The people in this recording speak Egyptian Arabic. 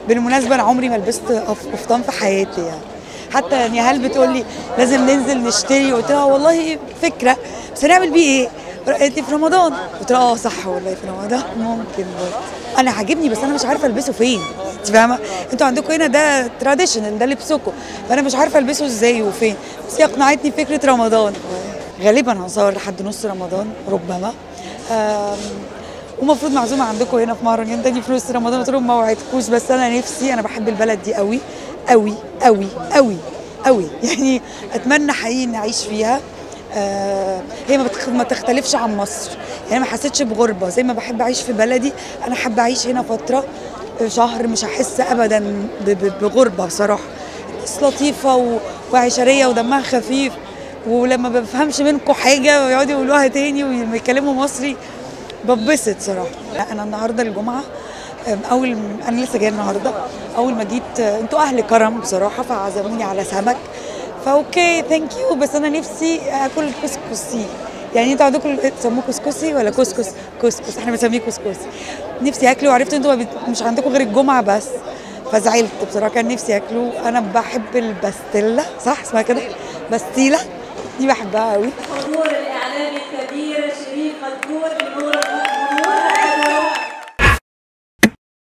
بالمناسبه انا عمري ما لبست قف- قفطان في حياتي يعني حتى يعني هل بتقول لي لازم ننزل نشتري قلت لها والله فكره بس هنعمل بيه ايه؟ قالت لي في رمضان قلت لها اه صح والله في رمضان ممكن برضه انا عاجبني بس انا مش عارفه البسه فين انت فاهمه انتوا عندكم هنا ده تراديشنال ده لبسكم فانا مش عارفه البسه ازاي وفين بس هي اقنعتني فكره رمضان غالبا هنصور لحد نص رمضان ربما آم، ومفروض معزومه عندكم هنا في مهرجان تاني في نص رمضان قلت لهم ما وعدتكوش بس انا نفسي انا بحب البلد دي قوي قوي قوي قوي قوي يعني اتمنى حقيقي اني اعيش فيها آه هي ما, بتخ... ما تختلفش عن مصر يعني ما حسيتش بغربه زي ما بحب اعيش في بلدي انا حابه اعيش هنا فتره آه، شهر مش هحس ابدا ب... ب... بغربه بصراحه الناس لطيفه و... وعشريه ودمها خفيف ولما ما بفهمش منكم حاجه ويقعدوا يقولوها تاني ويتكلموا مصري ببسط صراحه لا انا النهارده الجمعه أم، اول م- انا لسه جايه النهارده اول ما جيت آه، انتوا اهل كرم بصراحه فعزموني على سمك فاوكي ثانك يو بس انا نفسي اكل كسكسي يعني انتوا عندكم تسموه كسكسي ولا كسكس كسكس احنا بنسميه كسكسي نفسي اكله وعرفت انتوا ما بت- مش عندكم غير الجمعه بس فزعلت بصراحه كان نفسي اكله انا بحب البستيلا صح اسمها كده بستيلا دي بحبها قوي حضور الإعلامي الكبير شريف غدور بنور